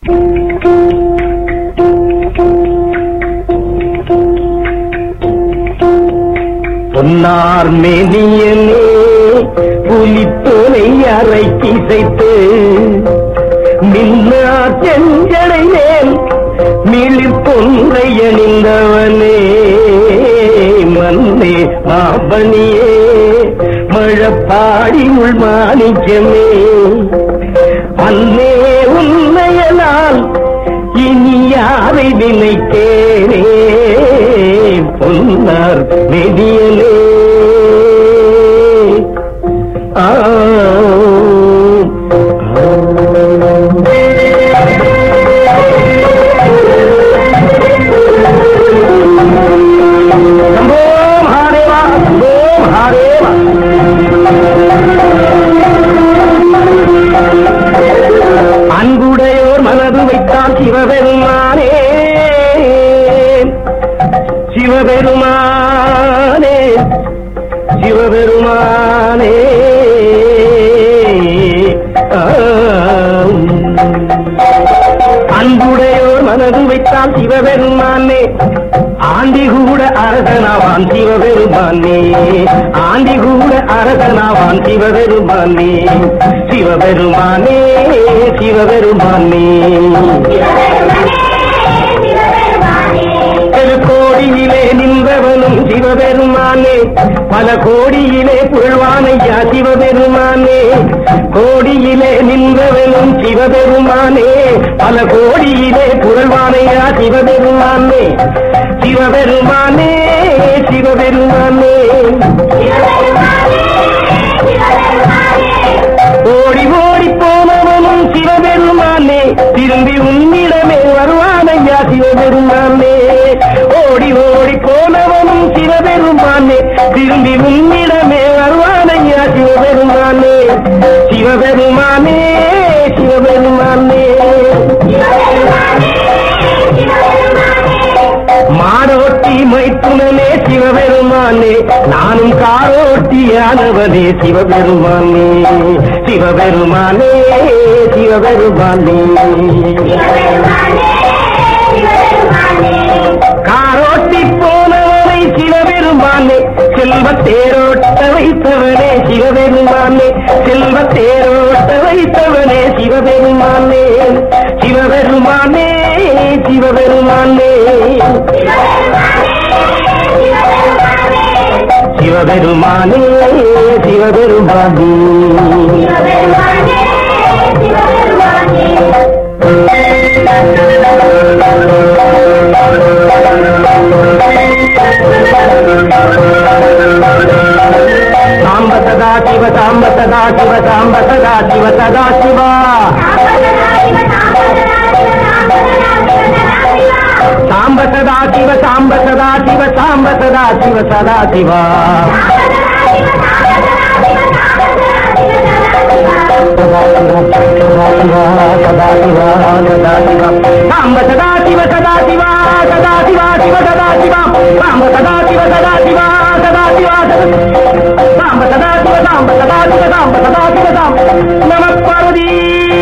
பொன்னார் மேனியனே புலித்தோலை அரைக்கி செய்து மின்னா செஞ்சடை மேல் மிளிர் பொன்றை அணிந்தவனே மன்னே மாபணியே மழப்பாடி உள் மாணிக்கமே அன்னே உண்மையனால் இனி யாரை நினைத்தேனே பொன்னார் நெடியலே ஆ சம்போ மகாதேவா சம்போ மகாதேவா அன்புடையோர் மனது வைத்தான் சிவபெருமானே சிவபெருமானே சிவபெருமானே ஆம். அன்புடையோர் மனது வைத்தான் சிவபெருமானே ஆண்டி கூட அரசனாவான் சிவபெருமானே ஆண்டி கூட அரசனாவான் சிவபெருமானே சிவபெருமானே சிவபெருமானே கோடியிலே நின்றவனும் சிவபெருமானே பல கோடியிலே புகழ்வானையா சிவபெருமானே கோடியிலே நின்றவனும் சிவபெருமானே பல கோடியிலே புகழ்வானையா சிவபெருமானே சிவபெருமானே சிவபெருமானே ஓடி ஓடி போனவனும் சிவபெருமானே திரும்பி உன்னிடமே வருவானையா சிவபெருமானே ஓடி ஓடி போனவனும் சிவபெருமானே திரும்பி உன்னிடமே வருவானையா சிவபெருமானே சிவபெருமானே சிவபெருமானே மாடோட்டி மைத்துனனே சிவபெருமானே நானும் காரோட்டியானவனே சிவபெருமானே சிவபெருமானே சிவபெருமானே காரோட்டி போனவனை சிவபெருமானே செல்வ தேரோட்ட வைத்தவனே சிவபெருமானே செல்வ தேரோட்ட வைத்தவனே சிவபெருமானே சிவபெருமானே சிவபெருமானே சிவபெருமானே சிவபெருமானே சாம்ப சதா சிவ சாம்ப சதா சிவ சாம்ப சதா சிவ சதா சிவா சாம்ப சதா சிவ சாம்ப சதா சிவ சாம்ப சதா சிவ சதா சிவா சதா சிவா சதா சிவா சாம்ப சதா சிவ சதா சிவா சதா சிவா சிவ சதா சிவா சாம்ப சதா சிவ சதா சிவா சதா சிவா சாம்ப சதா சிவ சாம்ப சதா சிவ சாம்ப சதா சிவ சாம்ப நம பார்வதி